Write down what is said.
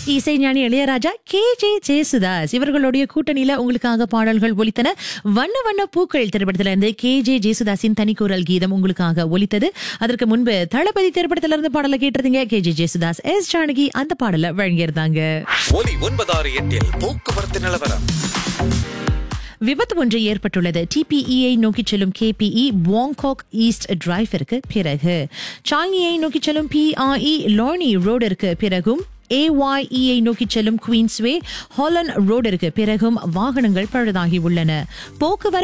இசைஞானி Ilaiyaraaja K J Yesudas இவர்களுடைய கூட்டணியில உங்களுக்காக பாடல்கள் ஒலித்தன வண்ண வண்ண பூக்கள் திரைப்படத்துல இருந்து கே ஜே ஜேசுதாஸின் தனிக்குரல் கீதம் உங்களுக்காக ஒலித்தது அதற்கு முன்பு தளபதி திரைப்படத்துல இருந்து பாடலை கேட்டிருந்தீங்க K J Yesudas S Janaki அந்த பாடலை வழங்கியிருந்தாங்க ஒலி ஒன்பதாறு எட்டில் போக்குவரத்து நிலவரம் விபத்து ஒன்று ஏற்பட்டுள்ளது டிபிஇயை நோக்கி செல்லும் கேபிஇ பாங்காக் ஈஸ்ட் டிரைவிற்கு பிறகு சாங்கியை நோக்கி செல்லும் பிஆர்இ லோனி ரோடிற்கு பிறகும் ஏஒய்இயை நோக்கி செல்லும் குவீன்ஸ்வே ஹாலன் ரோடிற்கு பிறகும் வாகனங்கள் பழுதாகி உள்ளன போக்குவரத்து